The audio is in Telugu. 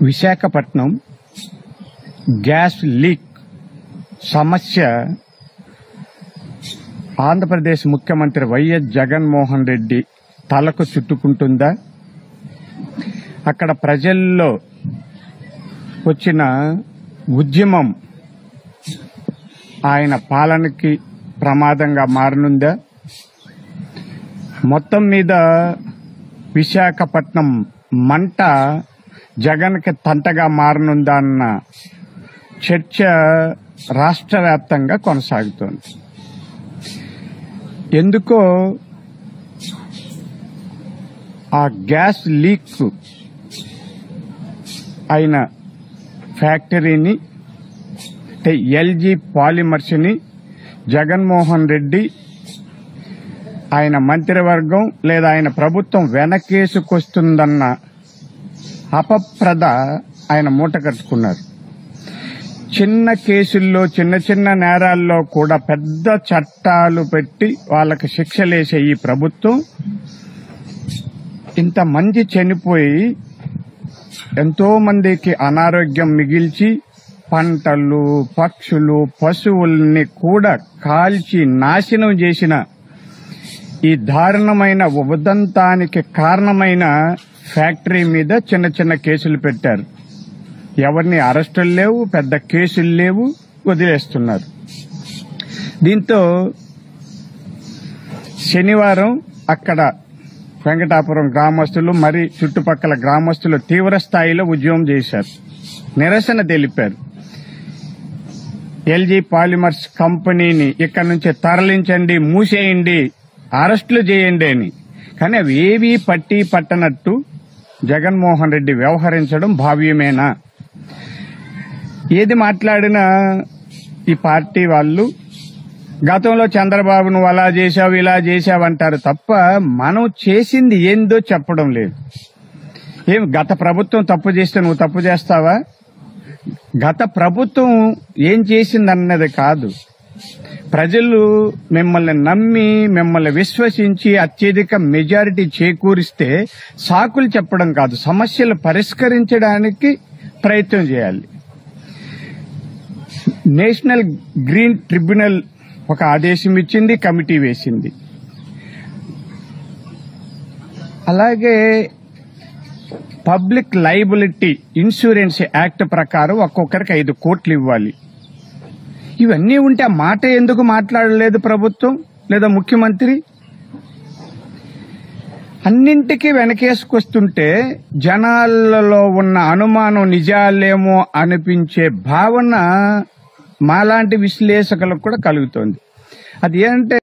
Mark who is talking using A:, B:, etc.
A: విశాఖపట్నం గ్యాస్ లీక్ సమస్య ఆంధ్రప్రదేశ్ ముఖ్యమంత్రి వైఎస్ జగన్మోహన్ రెడ్డి తలకు చుట్టుకుంటుందా అక్కడ ప్రజల్లో వచ్చిన ఉద్యమం ఆయన పాలనకి ప్రమాదంగా మారనుందా మొత్తం మీద విశాఖపట్నం మంట జగన్కి తంటగా మారనుందా అన్న చర్చ రాష్ట్ర వ్యాప్తంగా కొనసాగుతోంది ఎందుకో ఆ గ్యాస్ లీక్ అయిన ఫ్యాక్టరీని అంటే ఎల్జీ పాలిమర్స్ని జగన్మోహన్ రెడ్డి ఆయన మంత్రివర్గం లేదా ఆయన ప్రభుత్వం వెనకేసుకొస్తుందన్న అపప్రద ఆయన మూట కట్టుకున్నారు చిన్న కేసుల్లో చిన్న చిన్న నేరాల్లో కూడా పెద్ద చట్టాలు పెట్టి వాళ్ళకి శిక్షలేసే ఈ ప్రభుత్వం ఇంత మంది చనిపోయి ఎంతో మందికి అనారోగ్యం మిగిల్చి పంటలు పక్షులు పశువుల్ని కూడా కాల్చి నాశనం చేసిన ఈ దారుణమైన ఉదంతానికి కారణమైన ఫ్యాక్టరీ మీద చిన్న చిన్న కేసులు పెట్టారు ఎవరిని అరెస్టులు లేవు పెద్ద కేసులు లేవు వదిలేస్తున్నారు దీంతో శనివారం అక్కడ వెంకటాపురం గ్రామస్తులు మరి చుట్టుపక్కల గ్రామస్తులు తీవ్ర స్థాయిలో ఉద్యమం చేశారు నిరసన తెలిపారు ఎల్జీ పాలిమర్స్ కంపెనీని ఇక్కడ నుంచి తరలించండి మూసేయండి అరెస్టులు చేయండి అని కానీ అవి ఏవీ పట్టి పట్టనట్టు జగన్మోహన్ రెడ్డి వ్యవహరించడం భావ్యమేనా ఏది మాట్లాడినా ఈ పార్టీ వాళ్ళు గతంలో చంద్రబాబు నువ్వు అలా చేశావు ఇలా చేశావు అంటారు తప్ప మనం చేసింది ఏందో చెప్పడం లేదు ఏం గత ప్రభుత్వం తప్పు చేస్తే నువ్వు తప్పు చేస్తావా గత ప్రభుత్వం ఏం చేసిందన్నది కాదు ప్రజలు మిమ్మల్ని నమ్మి మిమ్మల్ని విశ్వసించి అత్యధిక మెజారిటీ చేకూరిస్తే సాకులు చెప్పడం కాదు సమస్యలు పరిష్కరించడానికి ప్రయత్నం చేయాలి నేషనల్ గ్రీన్ ట్రిబ్యునల్ ఒక ఆదేశం ఇచ్చింది కమిటీ వేసింది అలాగే పబ్లిక్ లైబిలిటీ ఇన్సూరెన్స్ యాక్ట్ ప్రకారం ఒక్కొక్కరికి ఐదు కోట్లు ఇవ్వాలి ఇవన్నీ ఉంటే ఆ మాట ఎందుకు మాట్లాడలేదు ప్రభుత్వం లేదా ముఖ్యమంత్రి అన్నింటికీ వెనకేసుకొస్తుంటే జనాలలో ఉన్న అనుమానం నిజాలేమో అనిపించే భావన మాలాంటి విశ్లేషకులకు కూడా కలుగుతోంది అది ఏంటంటే